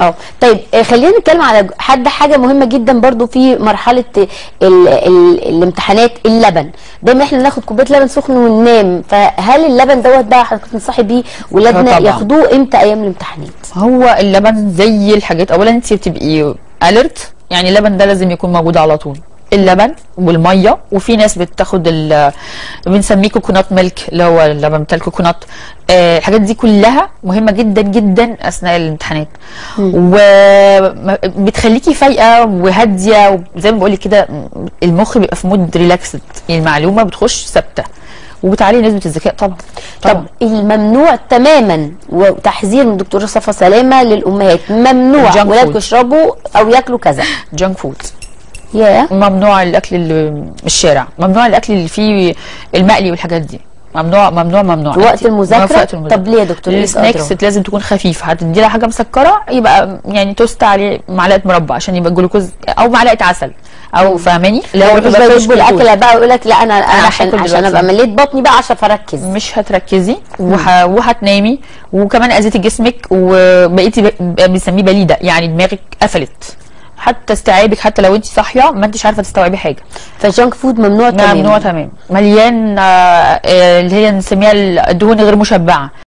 اه طيب آه، خلينا نتكلم على حد حاجه مهمه جدا برضو في مرحله ال ال الامتحانات اللبن دايما احنا ناخد كوبايه لبن سخن وننام فهل اللبن دوت بقى حضرتك تنصحي بيه ولادنا طبعاً. ياخدوه امتى ايام الامتحانات هو اللبن زي الحاجات اولا انت بتبقي اليرت يعني اللبن ده لازم يكون موجود على طول اللبن والميه وفي ناس بتاخد ال بنسميه كوكونات ميلك اللي هو اللبن بتاع الكوكونات آه الحاجات دي كلها مهمه جدا جدا اثناء الامتحانات وبتخليكي فايقه وهاديه وزي ما بقول لك كده المخ بيبقى في مود ريلاكسد المعلومه بتخش ثابته وبتعلي نسبه الذكاء طبعا طب الممنوع تماما وتحذير من دكتوره صفا سلامه للامهات ممنوع الجانك ولادكم فود. يشربوا او ياكلوا كذا جانك فود ياه ممنوع الاكل اللي من الشارع ممنوع الاكل اللي فيه المقلي والحاجات دي ممنوع ممنوع ممنوع في وقت أنت- المذاكرة؟ في وقت المذاكرة. طب ليه يا دكتور؟ ليه السناكس أضرار؟ لازم تكون خفيفه هتدي لها حاجه مسكره يبقى يعني توست عليه معلقه مربى عشان يبقى الجلوكوز او معلقه عسل او فاهماني اللي هو مش يبقى بقى fresh يجيبوا fruit. الاكل بقى ويقول لك لا انا انا أنا عشان هاكل عشان دلوقتي. ابقى مليت بطني بقى عشان اركز مش هتركزي وه... وهتنامي وكمان اذيتي جسمك وبقيتي ب... بنسميه بليده يعني دماغك قفلت حتى استيعابك حتى لو انت صاحيه ما انتش عارفه تستوعبي حاجه فالجانك فود ممنوع تماما ممنوع تمام مليان آه، آه، اللي هي نسميها الدهون غير مشبعه